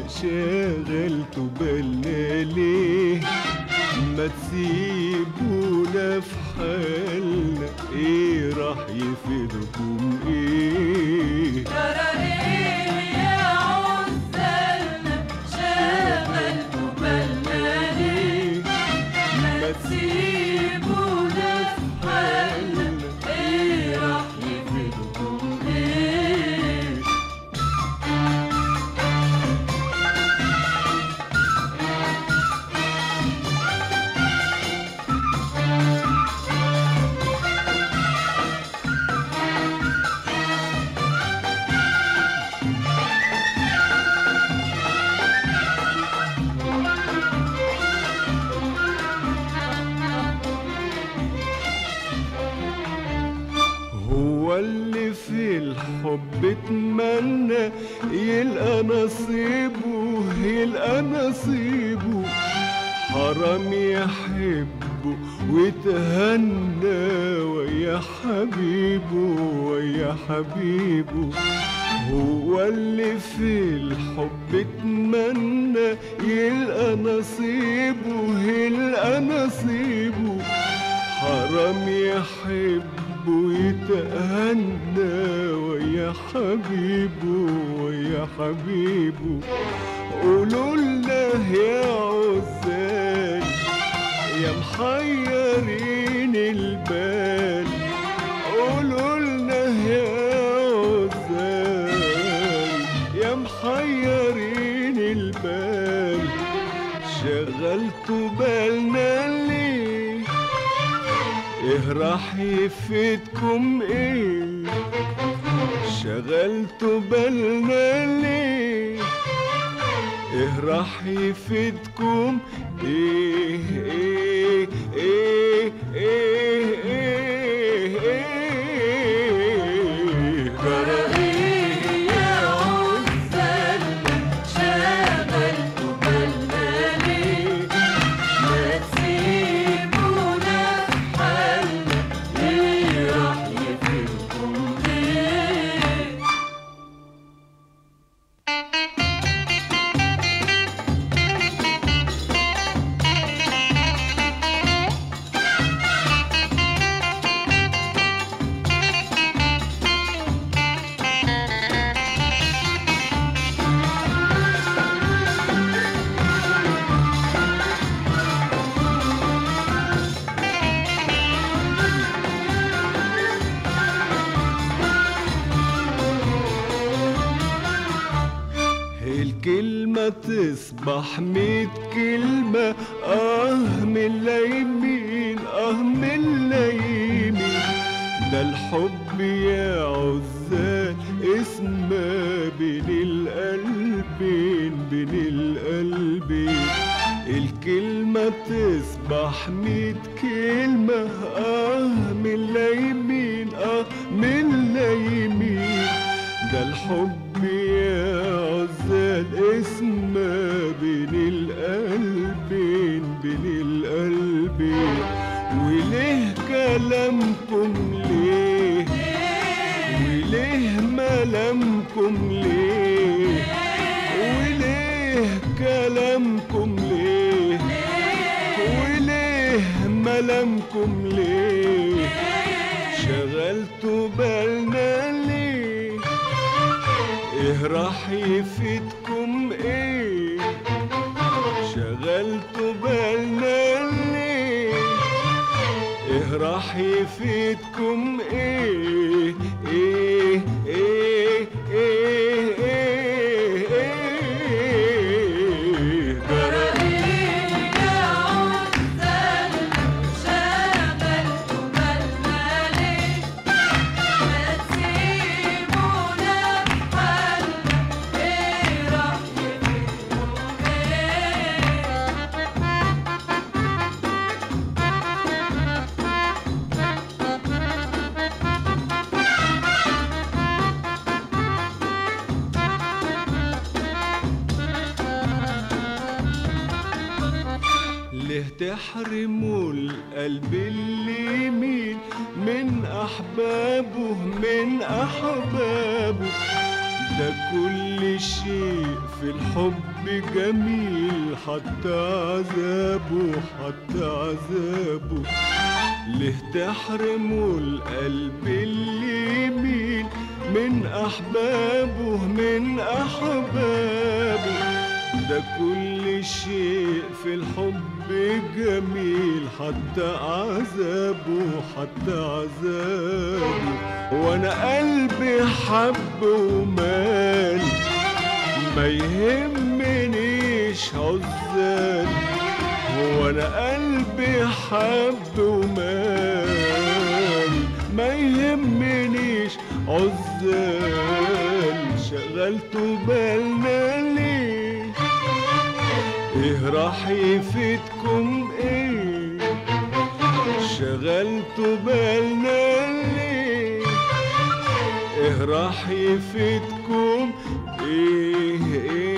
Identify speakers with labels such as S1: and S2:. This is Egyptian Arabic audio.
S1: شغلتوا بالنا ليه ما تسيبونا في حالنا ايه راح يفيدكم ايه
S2: ترى ايه يا عزالنا شغلتوا بالنا ليه ما تسيبونا في حالنا ايه راح يفيدكم ايه
S1: هو اللي في الحب اتمنى يلقى نصيبه يلقى نصيبه حرام يحبه ويتهنى ويا حبيبه ويا حبيبه هو اللي في الحب اتمنى يلقى نصيبه يلقى نصيبه حرام يحبه يتهنى ويا حبيبه ويا حبيبه قولوا لنا يا عزال يا محيرين البال قولوا لنا يا عزال يا محيرين البال شغلتوا بالنا ليه ايه راح يفيدكم ايه شغلتوا بالنا ليه ايه راح يفيدكم ايه ايه ايه ايه ايه ايه
S2: ترى ايه يا عزالنا شغلتوا بالنا ليه ما تسيبونا في حالنا ايه راح يفيدكم ايه
S1: الكلمة تصبح ميت كلمة اه من اليمين اه من اليمين ده الحب يا عزال اسمه بين القلبين بين القلبين الكلمة تصبح ميت كلمة اه من اليمين اه من اليمين ده الحب يا عزال اسمه بين القلبين بين القلبين وليه كلامكم ليه وليه ملامكم ليه وليه كلامكم ليه وليه ملامكم ليه شغلتوا بالنا ليه ايه راح يفيدكم ايه شغلتوا بالنا ليه ايه راح يفيدكم ايه ايه ايه ايه ايه ايه
S2: ترى ايه يا عزالنا شغلتوا بالنا ليه ما تسيبونا في حالنا ايه راح يفيدكم ايه
S1: ليه تحرموا القلب اليمين من احبابه من احبابه ده كل شيء في الحب جميل حتى عذابه حتى عذابه ليه تحرموا القلب اللي يميل من أحبابه من أحبابه ده كل شيء في الحب جميل حتى عذابه حتى عذابه وانا قلبي حب ومال ما يهمنيش عزال وانا قلبي حب ومال ما يهمنيش عزال شغلت بالنا ليه ايه راح يفيدكم ايه شغلت بالنا ليه ايه راح يفيدكم ايه ايه